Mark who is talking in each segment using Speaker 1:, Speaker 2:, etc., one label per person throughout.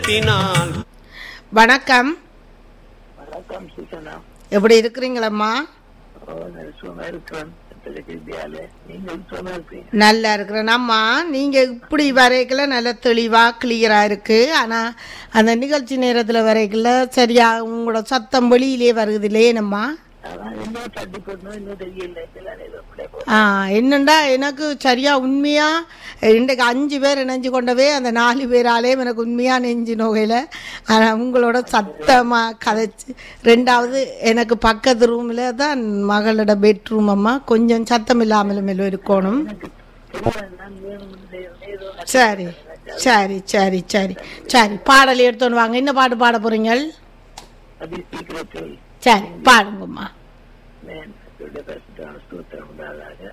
Speaker 1: தினால்
Speaker 2: வணக்கம்
Speaker 3: வணக்கம் சூசனா
Speaker 2: எப்படி இருக்கிறீங்களம்மா
Speaker 3: ஓ நல்ல சுகமா இருக்கிறேன் வித்யாலய நீங்கள் சுகமா இருக்கீங்க
Speaker 2: நல்லா இருக்கிறேன் அம்மா நீங்கள் இப்படி வரைக்கல நல்ல தெளிவாக கிளியராக இருக்குது ஆனால் அந்த நிகழ்ச்சி நேரத்தில் வரைக்கல சரியா உங்களோட சத்தம் வெளியிலே வருது இல்லையேனம்மா
Speaker 3: அதான் இன்னும் தட்டி போடணும் இன்னும் தெரியல இதெல்லாம் ஏதோ பிள்ளை போ-
Speaker 2: ஆ என்னண்டா எனக்கு சரியா உண்மையா இன்றைக்கு அஞ்சு பேர் இணைஞ்சு கொண்டவே அந்த நாலு பேராலே எனக்கு உண்மையா நெஞ்சு நோகையில் ஆனால் உங்களோட சத்தமாக கதைச்சு ரெண்டாவது எனக்கு பக்கத்து ரூமில் தான் மகளோட பெட்ரூம் அம்மா கொஞ்சம் சத்தம் இல்லாமலும் இருக்கணும்
Speaker 3: தெரியல, நான் வேணும்னு ஏதோ
Speaker 2: சரி சரி சரி சரி சரி பாடல் எடுத்துன்னு வாங்க என்ன பாட்டு பாட போறீங்க
Speaker 3: அதி சீக்கிரத்தில்
Speaker 2: சரி பாடுங்கம்மா
Speaker 3: மேன் அவருடைய பரிசுத்தான ஸ்தோத்திரம் உண்டாதாக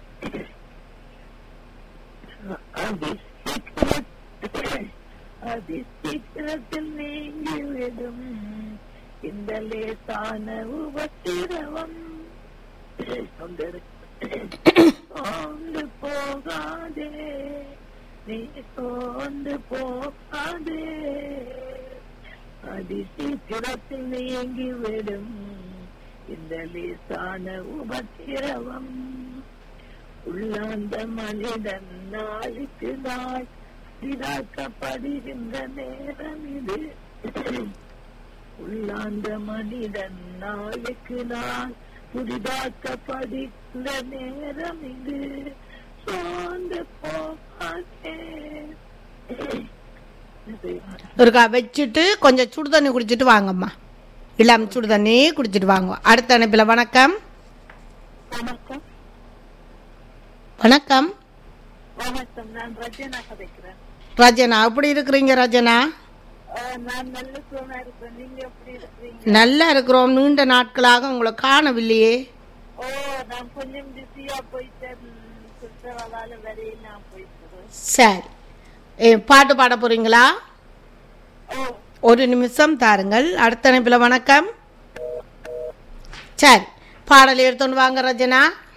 Speaker 3: அதி சீக்கிரத்தில் அதி சீக்கிரத்தில் நீங்கிவிடும் இந்த லேசான உபத்திரவம் சோர்ந்து போகாதே நீ சோர்ந்து போகாதே அதி சீக்கிரத்தில் நீங்கிவிடும் இந்த லேசான உபத்திரவம் உள்ளாந்த மனிதன் நாளுக்கு நாள் இதாக்கப்படுகின்ற நேரம் இது உள்ளாந்த மனிதன் நாளுக்கு நாள் புதிதாக்கப்படுகின்ற நேரம் இது சோர்ந்து போகாதே
Speaker 2: ஒருக்கா வச்சுட்டு கொஞ்சம் சுடு தண்ணி குடிச்சிட்டு வாங்கம்மா இளம் சுடு தண்ணி குடிச்சிட்டு வாங்க அடுத்த அனுப்பில் வணக்கம்
Speaker 3: வணக்கம்
Speaker 2: வணக்கம்
Speaker 3: வணக்கம் நான் ரஜனா கதைக்கிறேன்
Speaker 2: ரஜனா எப்படி இருக்கிறீங்க ரஜனா
Speaker 3: அஹ் நான் நல்ல சுகமா இருக்கிறேன் நீங்க எப்படி இருக்கிறீங்க
Speaker 2: நல்லா இருக்கிறோம் நீண்ட நாட்களாக உங்களை காணவில்லையே
Speaker 3: ஓ நான் கொஞ்சம் பிஸியா போயிட்டேன் சுற்றுலாவால வரையே நான் போயிட்டு
Speaker 2: சரி ஏ, பாட்டு பாட போறீங்களா
Speaker 3: ஓ
Speaker 2: ஒரு நிமிஷம் தாருங்கள் அடுத்த அனுப்பில் வணக்கம் சரி பாடல் எடுத்துன்னு வாங்க ரஜனா